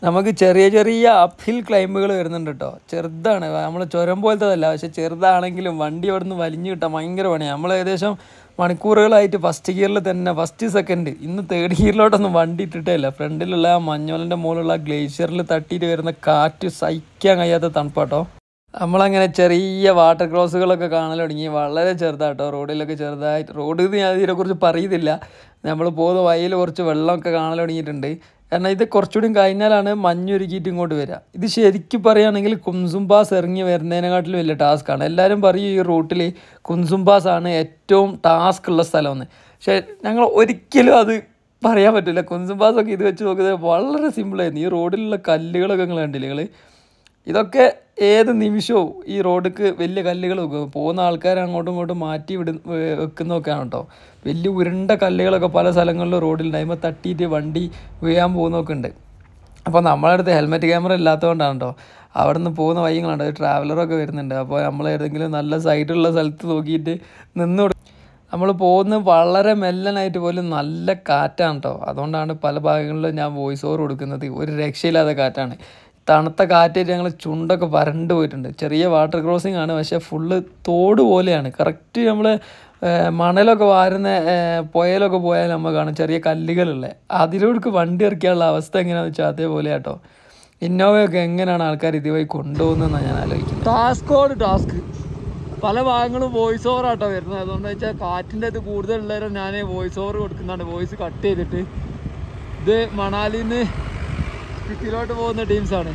നമുക്ക് ചെറിയ ചെറിയ അപ്പ് ഹിൽ ക്ലൈമ്പുകൾ വരുന്നുണ്ട് കേട്ടോ ചെറുതാണ് നമ്മൾ ചുരം പോലത്തതല്ല പക്ഷെ ചെറുതാണെങ്കിലും വണ്ടി അവിടെ നിന്ന് വലിഞ്ഞു കിട്ടാൻ ഭയങ്കര പണിയാണ് നമ്മൾ ഏകദേശം മണിക്കൂറുകളായിട്ട് ഫസ്റ്റ് ഗിയറിൽ തന്നെ ഫസ്റ്റ് സെക്കൻഡ് ഇന്ന് തേർഡ് ഗിയറിലോട്ടൊന്നും വണ്ടി ഇട്ടിട്ടേ ഇല്ല ഫ്രണ്ടിലുള്ള ആ മഞ്ഞോലിൻ്റെ മുകളിലുള്ള ഗ്ലേഷ്യറിൽ തട്ടിയിട്ട് വരുന്ന കാറ്റ് സഹിക്കാൻ കഴിയാത്ത തണുപ്പാട്ടോ നമ്മളങ്ങനെ ചെറിയ വാട്ടർ ക്രോസുകളൊക്കെ കാണാൻ തുടങ്ങി വളരെ ചെറുതാട്ടോ റോഡിലൊക്കെ ചെറുതായിട്ട് റോഡ് ഇത് ഞാൻ ഇതിനെക്കുറിച്ച് പറയുന്നില്ല നമ്മൾ പോകുന്ന വഴിയിൽ കുറച്ച് വെള്ളമൊക്കെ കാണാൻ തുടങ്ങിയിട്ടുണ്ട് കാരണം ഇത് കുറച്ചുകൂടി കഴിഞ്ഞാലാണ് മഞ്ഞൊരുക്കിയിട്ട് ഇങ്ങോട്ട് വരിക ഇത് ശരിക്കും പറയുകയാണെങ്കിൽ കുംസും പാസ് ഇറങ്ങി വരുന്നതിനെക്കാട്ടിലും വലിയ ടാസ്ക്കാണ് എല്ലാവരും പറയും ഈ റൂട്ടിൽ കുംസും പാസ് ആണ് ഏറ്റവും ടാസ്ക് ഉള്ള സ്ഥലമെന്ന് പക്ഷേ ഞങ്ങൾ ഒരിക്കലും അത് പറയാൻ പറ്റില്ല കുംസും പാസ് ഒക്കെ ഇത് വെച്ച് നോക്കുന്നത് വളരെ സിമ്പിളായിരുന്നു ഈ റോഡിലുള്ള കല്ലുകളൊക്കെ നിങ്ങൾ കണ്ടില്ലേ നിങ്ങൾ ഇതൊക്കെ ഏത് നിമിഷവും ഈ റോഡിക്ക് വലിയ കല്ലുകൾ വെക്കും പോകുന്ന ആൾക്കാർ അങ്ങോട്ടും ഇങ്ങോട്ടും മാറ്റി വിട വെക്കുന്നതൊക്കെയാണ് കേട്ടോ വലിയ ഉരുണ്ട കല്ലുകളൊക്കെ പല സ്ഥലങ്ങളിലും റോഡിലുണ്ടാകുമ്പോൾ തട്ടിയിട്ട് വണ്ടി വീഴാൻ പോകുന്നതൊക്കെ ഉണ്ട് അപ്പോൾ നമ്മളെ അടുത്ത് ഹെൽമെറ്റ് ക്യാമറ ഇല്ലാത്തതുകൊണ്ടാണ് കേട്ടോ അവിടെ നിന്ന് പോകുന്ന വഴികളുണ്ട് ഒരു ട്രാവലറൊക്കെ വരുന്നുണ്ട് അപ്പോൾ നമ്മൾ ഏതെങ്കിലും നല്ല സൈഡുള്ള സ്ഥലത്ത് നോക്കിയിട്ട് നിന്ന് കൊടു- നമ്മൾ പോകുന്നത് വളരെ മെല്ലനായിട്ട് പോലും നല്ല കാറ്റാണ് കേട്ടോ അതുകൊണ്ടാണ് പല ഭാഗങ്ങളിലും ഞാൻ വോയിസ് ഓവർ കൊടുക്കുന്നത് ഒരു രക്ഷയില്ലാത്ത കാറ്റാണ് തണുത്ത കാറ്റായിട്ട് ഞങ്ങൾ ചുണ്ടൊക്കെ വരണ്ട് പോയിട്ടുണ്ട് ചെറിയ വാട്ടർ ക്രോസിംഗ് ആണ് പക്ഷേ ഫുള്ള് തോട് പോലെയാണ് കറക്റ്റ് നമ്മൾ മണലൊക്കെ വാരുന്ന ഏഹ്, പുഴയിലൊക്കെ പോയാൽ നമ്മൾ കാണും ചെറിയ കല്ലുകളുള്ള അതിലൂടെ വണ്ടി ഇറക്കിയുള്ള അവസ്ഥ എങ്ങനെയാണെന്ന് വെച്ചാൽ അതേപോലെ കേട്ടോ ഇന്നോവയൊക്കെ എങ്ങനെയാണ് ആൾക്കാർ ഇതുവഴി കൊണ്ടുപോകുന്നതെന്നാണ് ഞാൻ ആലോചിക്കുന്നത് ടാസ്കോട് ടാസ്ക് പല ഭാഗങ്ങളും വോയിസ് ഓവർ ആട്ടോ വരുന്നത് അതുകൊണ്ട് വെച്ചാൽ കാറ്റിൻ്റെ ഇത് കൂടുതലുള്ളവരും ഞാൻ വോയിസ് ഓവർ കൊടുക്കുന്നതാണ് വോയിസ് കട്ട് ചെയ്തിട്ട് ഇത് മണാലിയിൽ നിന്ന് സ്പിറ്റിലോട്ട് പോകുന്ന ടീംസാണ്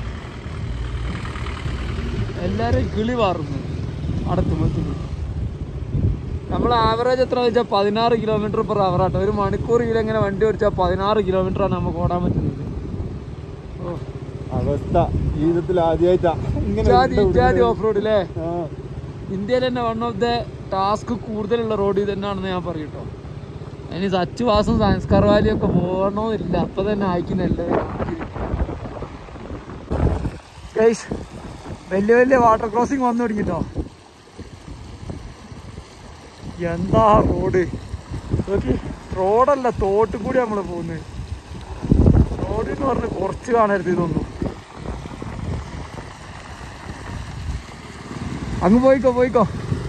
എല്ലാവരും കിളി മാറുന്നു അടുത്തുമ്പോഴത്തേക്ക് നമ്മൾ ആവറേജ് എത്ര വെച്ചാൽ പതിനാറ് കിലോമീറ്റർ പെർ അവർ ആട്ടോ ഒരു മണിക്കൂർ ഇതിലെങ്ങനെ വണ്ടി ഓടിച്ചാൽ പതിനാറ് കിലോമീറ്ററാണ് നമുക്ക് ഓടാൻ പറ്റുന്നത് ഓ അവസ്ഥ ജീവിതത്തിൽ ആദ്യമായിട്ടാ ഇങ്ങനെ ഇജാതി ഉരുണ്ട് ഇജാതി ഉരുണ്ട് ഓഫ് റോഡ് അല്ലേ ആ. ഇന്ത്യയിൽ തന്നെ വൺ ഓഫ് ദ ടാസ്ക് കൂടുതലുള്ള റോഡ് ഇത് തന്നെയാണെന്ന് ഞാൻ പറയും കേട്ടോ ഇനി സച്ച് വാസം സംസ്കാർ വാലിയൊക്കെ പോകണമെന്നില്ല അപ്പൊ തന്നെ അയക്കുന്നല്ലേ വലിയ വലിയ വാട്ടർ ക്രോസിംഗ് വന്നു തുടങ്ങിട്ടോ എന്താ റോഡ് നോക്കി റോഡല്ല തോട്ടിൽ കൂടി നമ്മൾ പോകുന്നത് റോഡ് എന്ന് പറഞ്ഞ് കുറച്ച് കാണരുത് ഇതൊന്നും അങ്ങ് പോയിക്കോ പോയിക്കോ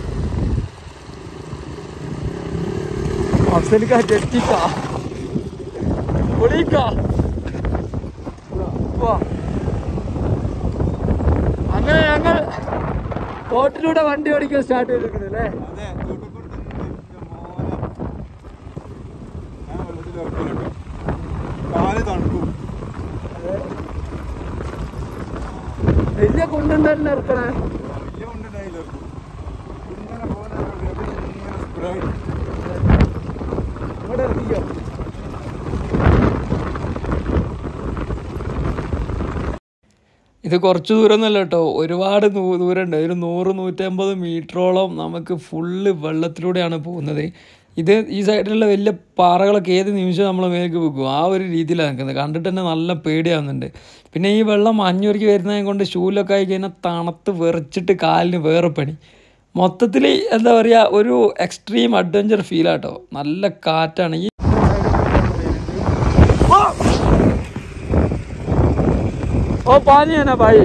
അഫ്സലിക്ക ജെറ്റിക്ക പൊളിക്ക വാ. അങ്ങനെ ഞങ്ങൾ തോട്ടിലൂടെ വണ്ടി ഓടിക്കാൻ സ്റ്റാർട്ട് ചെയ്തിരിക്കുന്നു അല്ലേ അതെ, തോട്ടുപുറത്ത് നിന്ന് എൻ്റെ മോനെ. ഞാൻ വെള്ളത്തിൽ ഇറക്കൂല കേട്ടോ. കാല് തണുക്കും വലിയ കുണ്ടുണ്ടല്ലേ ഇറക്കണേ വലിയ കൊണ്ടുണ്ടായില്ല ഇങ്ങനെ പോലെ ഇങ്ങനെ സ്പ്രേ ഇവിടെ ഇറക്കിക്കോ ഇത് കുറച്ച് ദൂരമൊന്നുമല്ല കേട്ടോ ഒരുപാട് ദൂ- ദൂരമുണ്ട് ഒരു നൂറ് നൂറ്റമ്പത് മീറ്ററോളം നമുക്ക് ഫുള്ള് വെള്ളത്തിലൂടെയാണ് പോകുന്നത് ഇത് ഈ സൈഡിലുള്ള വലിയ പാറകളൊക്കെ ഏത് നിമിഷം നമ്മളെ മേലേക്ക് വെക്കും ആ ഒരു രീതിയിലാണ് നിൽക്കുന്നത് കണ്ടിട്ട് തന്നെ നല്ല പേടിയാവുന്നുണ്ട് പിന്നെ ഈ വെള്ളം മഞ്ഞൊരുക്കി വരുന്നതിനെ കൊണ്ട് ഷൂലൊക്കെ ആയി കഴിഞ്ഞാൽ തണുത്ത് വിറച്ചിട്ട് കാലിന് വേറെ പണി മൊത്തത്തിൽ എന്താ പറയുക ഒരു എക്സ്ട്രീം അഡ്വഞ്ചർ ഫീലാട്ടോ നല്ല കാറ്റാണ് ഈ ओ पानी है ना भाई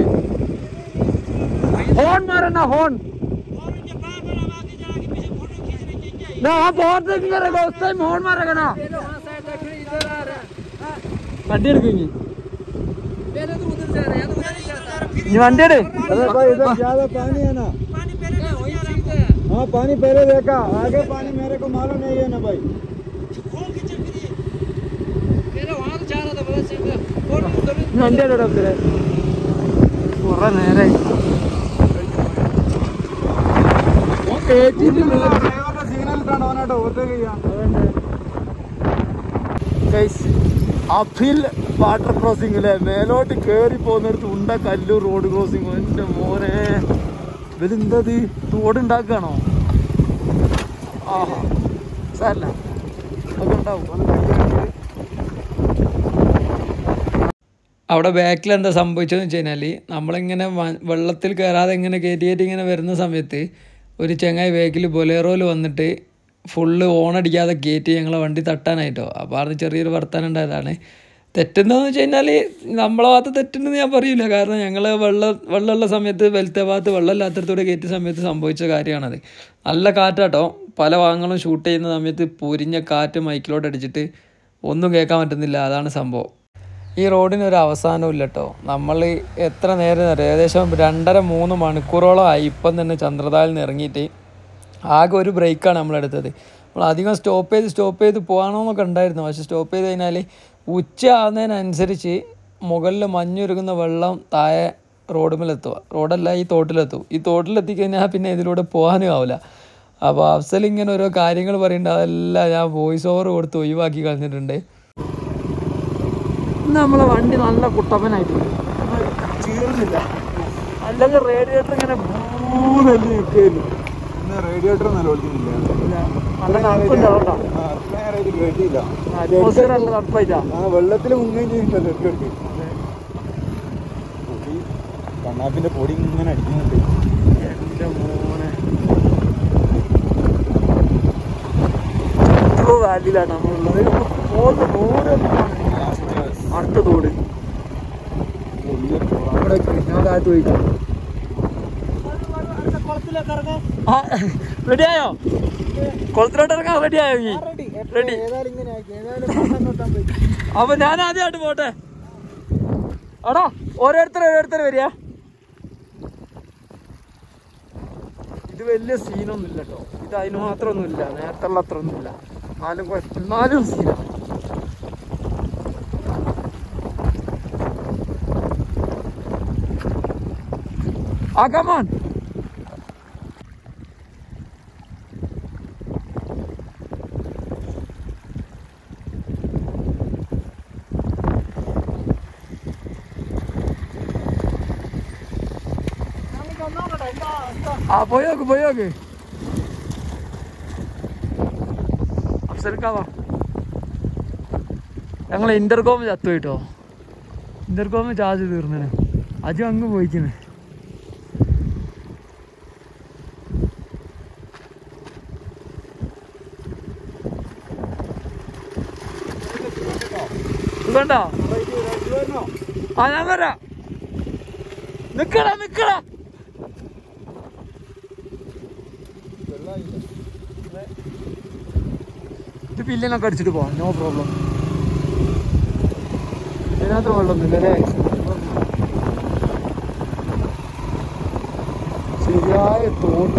हॉर्न मारे ना हॉर्न ना हम बहुत देख करेगा उस टाइम हॉर्न मारेगा ना വണ്ടി എടുക്കുങ്ങി ഇനി വണ്ടി എടു अरे भाई इधर ज्यादा पानी है ना हाँ पानी पहले देखा आगे पानी मेरे को मालूम नहीं है ना भाई ഇനി വണ്ടി എടു ഡോക്ടറെ കുറെ നേരെ ഡ്രൈവറുടെ സിഗ്നൽ ഇട്ടാണ് അവനായിട്ട് ഓവർടേക്ക് ചെയ്യാം അഫിൽ വാട്ടർ ക്രോസിംഗ് അല്ലേ മേലോട്ട് കേറി പോകുന്നിടത്ത് ഉണ്ട കല്ലൂർ റോഡ് ക്രോസിംഗ് എന്റെ മോനെ ഇവരെന്തത് തോടുണ്ടാക്കുകയാണോ ആഹാ സാരല്ല അതൊക്കെ ഉണ്ടാവും അവിടെ ബാക്കിൽ എന്താ സംഭവിച്ചതെന്ന് വെച്ച് കഴിഞ്ഞാൽ നമ്മളിങ്ങനെ വ- വെള്ളത്തിൽ കയറാതെ ഇങ്ങനെ കയറ്റി കയറ്റി ഇങ്ങനെ വരുന്ന സമയത്ത് ഒരു ചെങ്ങായി ബാക്കിൽ ബൊലേറോയിൽ വന്നിട്ട് ഫുള്ള് ഓണടിക്കാതെ കയറ്റി ഞങ്ങളെ വണ്ടി തട്ടാനായിട്ടോ അപ്പോൾ അത് ചെറിയൊരു വർത്താനം ഉണ്ടായതാണ് തെറ്റെന്താന്ന് വെച്ച് കഴിഞ്ഞാൽ നമ്മളെ ഭാഗത്ത് തെറ്റുണ്ടെന്ന് ഞാൻ പറയില്ല കാരണം ഞങ്ങൾ വെള്ളം വെള്ളമുള്ള സമയത്ത് വലത്തെ ഭാഗത്ത് വെള്ളമില്ലാത്തടത്തൂടെ കയറ്റിയ സമയത്ത് സംഭവിച്ച കാര്യമാണത് നല്ല കാറ്റാട്ടോ പല ഭാഗങ്ങളും ഷൂട്ട് ചെയ്യുന്ന സമയത്ത് പൊരിഞ്ഞ കാറ്റ് മൈക്കിലോട്ട് അടിച്ചിട്ട് ഒന്നും കേൾക്കാൻ പറ്റുന്നില്ല അതാണ് സംഭവം ഈ റോഡിന് ഒരു അവസാനവും ഇല്ല കേട്ടോ നമ്മൾ എത്ര നേരം അറിയാം ഏകദേശം രണ്ടര മൂന്ന് മണിക്കൂറോളമായി ഇപ്പം തന്നെ ചന്ദ്രതാലിൽ നിന്ന് ഇറങ്ങിയിട്ട് ആകെ ഒരു ബ്രേക്കാണ് നമ്മളെടുത്തത് നമ്മൾ അധികം സ്റ്റോപ്പ് ചെയ്ത് സ്റ്റോപ്പ് ചെയ്ത് പോകാണമെന്നൊക്കെ ഉണ്ടായിരുന്നു പക്ഷെ സ്റ്റോപ്പ് ചെയ്ത് കഴിഞ്ഞാൽ ഉച്ച ആവുന്നതിനനുസരിച്ച് മുകളിൽ മഞ്ഞുരുകുന്ന വെള്ളം താഴെ റോഡുമിലെത്തുക റോഡല്ല ഈ തോട്ടിലെത്തും ഈ തോട്ടിലെത്തിക്കഴിഞ്ഞാൽ പിന്നെ ഇതിലൂടെ പോകാനും ആവില്ല അപ്പോൾ അഫ്സൽ ഇങ്ങനെ ഓരോ കാര്യങ്ങൾ പറയുന്നുണ്ട് അതെല്ലാം ഞാൻ വോയിസ് ഓവർ കൊടുത്ത് ഒഴിവാക്കി കളഞ്ഞിട്ടുണ്ട് നമ്മളെ വണ്ടി നല്ല കുട്ടപ്പനായിട്ട് ചീറുന്നില്ല അല്ലെങ്കിൽ റേഡിയേറ്റർ ഇങ്ങനെ ഭൂതല്ലി നിൽക്കുകയല്ലോ ഇന്ന് റേഡിയേറ്റർ നിലവിളിക്കുന്നില്ല നല്ല തണുപ്പുണ്ടാവട്ടോ ആ, അത്ര നേരമായിട്ട് കേട്ടില്ല അറ്റ്മോസ്ഫിയർ നല്ല തണുപ്പായിട്ടാ ആ വെള്ളത്തിൽ മുങ്ങുകയും ചെയ്യുന്നുണ്ടല്ലോ ഇടയ്ക്കിടയ്ക്ക് പൊടി കണ്ണാപ്പിന്റെ പൊടി ഇങ്ങനെ അടിക്കുന്നുണ്ട് എന്റെ മോനെ വാലിലാണ് നമ്മളുള്ളത് പോകുന്ന തോട് അടുത്ത തോട് അവിടെ ഞാൻ താഴത്ത് പോയിക്കാം റെഡിയായോ കുളത്തിലോട്ട് ഇറങ്ങാൻ റെഡിയായോ നീ റെഡി അപ്പൊ ഞാൻ ആദ്യമായിട്ട് പോട്ടെ ആടാ ഓരോരുത്തർ ഓരോരുത്തർ വരിക ഇത് വലിയ സീനൊന്നും ഇല്ല കേട്ടോ ഇത് അതിന് മാത്രമൊന്നും ഇല്ല നേരത്തെ ഉള്ള അത്ര ഒന്നും ഇല്ല എന്നാലും കുഴപ്പം എന്നാലും സീനാണ് ആ കമാൺ ആ പോയോക്ക് പോയോക്ക് അഫ്സൽക്കാവാ ഞങ്ങൾ ഇന്റർകോം ചത്തു കേട്ടോ ഇന്റർകോം ചാർജ് തീർന്നേ അജു അങ്ങ് പോയിക്കുന്നേ ഇതുകൊണ്ടോ ആ ഞാൻ വരാം നിക്കടാ നിക്കടാ ഇത് പില്ലിനൊക്കെ അടിച്ചിട്ട് പോവാം നോ പ്രോബ്ലം ഇതിനകത്ത് വെള്ളമൊന്നുമില്ല അല്ലേ ശരിയായ തോട്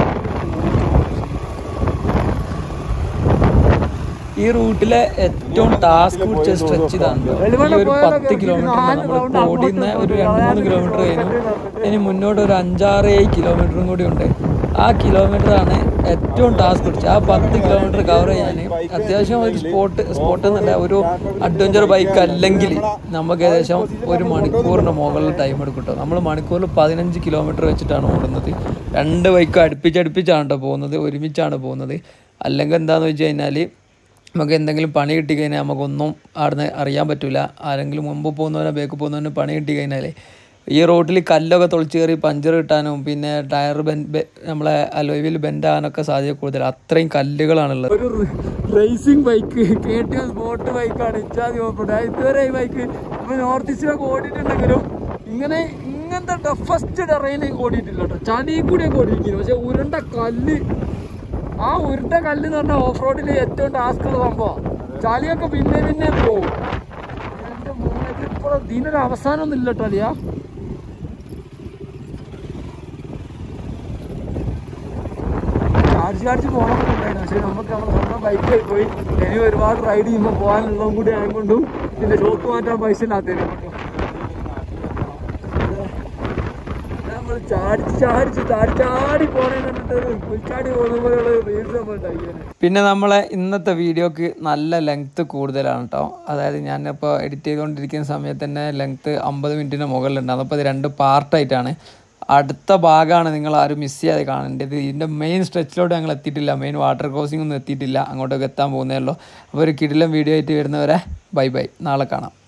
ഈ റൂട്ടിലെ ഏറ്റവും ടാസ്ക് പിടിച്ച സ്ട്രെച്ച് ഇതാണ് ഈ ഒരു പത്ത് കിലോമീറ്റർ നമ്മൾ ഓടിയുന്ന ഒരു രണ്ട് മൂന്ന് കിലോമീറ്റർ കഴിഞ്ഞു ഇനി മുന്നോട്ട് ഒരു അഞ്ചാറ് ഏഴ് കിലോമീറ്ററും കൂടി ഉണ്ട് ആ കിലോമീറ്റർ ആണ് ഏറ്റവും ടാസ്ക് പിടിച്ചത് ആ പത്ത് കിലോമീറ്റർ കവർ ചെയ്യാൻ അത്യാവശ്യം ഒരു സ്പോട്ട് സ്പോട്ട് എന്നല്ല ഒരു അഡ്വഞ്ചർ ബൈക്ക് അല്ലെങ്കിൽ നമുക്ക് ഏകദേശം ഒരു മണിക്കൂറിന് മുകളിൽ ടൈം എടുക്കും കേട്ടോ നമ്മൾ മണിക്കൂറിൽ പതിനഞ്ച് കിലോമീറ്റർ വെച്ചിട്ടാണ് ഓടുന്നത് രണ്ട് ബൈക്കും അടുപ്പിച്ചടുപ്പിച്ചാണ് കേട്ടോ പോകുന്നത് ഒരുമിച്ചാണ് പോകുന്നത് അല്ലെങ്കിൽ എന്താണെന്ന് വെച്ച് കഴിഞ്ഞാൽ നമുക്ക് എന്തെങ്കിലും പണി കിട്ടിക്കഴിഞ്ഞാൽ നമുക്കൊന്നും അവിടുന്ന് അറിയാൻ പറ്റില്ല ആരെങ്കിലും മുമ്പ് പോകുന്നവനോ ബേക്ക് പോകുന്നവനോ പണി കിട്ടിക്കഴിഞ്ഞാൽ ഈ റോട്ടിൽ കല്ലൊക്കെ തുളച്ച് കയറി പഞ്ചർ കിട്ടാനും പിന്നെ ടയർ ബെൻ നമ്മളെ അലോയിൽ ബെൻഡ് ആകാനൊക്കെ സാധ്യത കൂടുതൽ അത്രയും കല്ലുകളാണുള്ളത് ഒരു racing bike K T M sport ബൈക്കാണ് ഇച്ചാതി ഓപ്പൺ ഇതുവരെ ഈ ബൈക്ക് നമ്മൾ നോർത്ത് ഈസ്റ്റിലൊക്കെ ഓടിയിട്ടുണ്ടെങ്കിലും ഇങ്ങനെ ഇങ്ങനത്തെ ടഫസ്റ്റ് ടെറൈനിൽ ഓടിയിട്ടില്ല കേട്ടോ ചളി കൂടിയൊക്കെ ഓടിയിരിക്കുന്നു പക്ഷെ ഉരുണ്ട കല്ല് ആ ഉരുണ്ട കല്ല് എന്ന് പറഞ്ഞാൽ ഓഫ് റോഡിൽ ഏറ്റവും ടാസ്ക് ഉള്ള സംഭവം ചളിയൊക്കെ പിന്നെ പിന്നെ പോകും എന്റെ മോനെ ഇപ്പോൾ ഇതിനൊരു അവസാനമൊന്നും ഇല്ല കേട്ടോ അലിയാ ചാർജ് ചാർജ് പോകണമെന്നൊക്കെ ഉണ്ടായിരുന്നു പക്ഷേ നമുക്ക് നമ്മുടെ സ്വന്തം ബൈക്കിൽ പോയി ഇനി ഒരുപാട് റൈഡ് ചെയ്യുമ്പോൾ പോകാനുള്ളതും കൂടി ആയതുകൊണ്ടും പിന്നെ ഷോക്ക് മാറ്റാൻ പൈസ ഇല്ലാത്തതിനെ കൊണ്ടും നമ്മൾ ചാടി ചാടിച്ച് ചാടി ചാടി പോണേ കണ്ടിട്ട് കുളിച്ചാടി പോകുന്ന പോലെയുള്ള റീൽസ് നമ്മൾ ഉണ്ടാക്കിയത് പിന്നെ നമ്മളെ ഇന്നത്തെ വീഡിയോക്ക് നല്ല ലെങ്ത്ത് കൂടുതലാണ് കേട്ടോ അതായത് ഞാനിപ്പോൾ എഡിറ്റ് ചെയ്തുകൊണ്ടിരിക്കുന്ന സമയത്ത് തന്നെ ലെങ്ത്ത് അമ്പത് മിനിറ്റിന് മുകളിലുണ്ട് അതപ്പോൾ ഇത് രണ്ട് പാർട്ടായിട്ടാണ് അടുത്ത ഭാഗമാണ് നിങ്ങൾ ആരും മിസ് ചെയ്യാതെ കാണേണ്ടത് ഇതിൻ്റെ മെയിൻ സ്ട്രെച്ചിലോട്ട് ഞങ്ങൾ എത്തിയിട്ടില്ല മെയിൻ വാട്ടർ ക്രോസിംഗ് ഒന്നും എത്തിയിട്ടില്ല അങ്ങോട്ടൊക്കെ എത്താൻ പോകുന്നേ ഉള്ളൂ അപ്പോൾ ഒരു കിടിലം വീഡിയോ ആയിട്ട് വരുന്നവരെ ബൈ ബൈ നാളെ കാണാം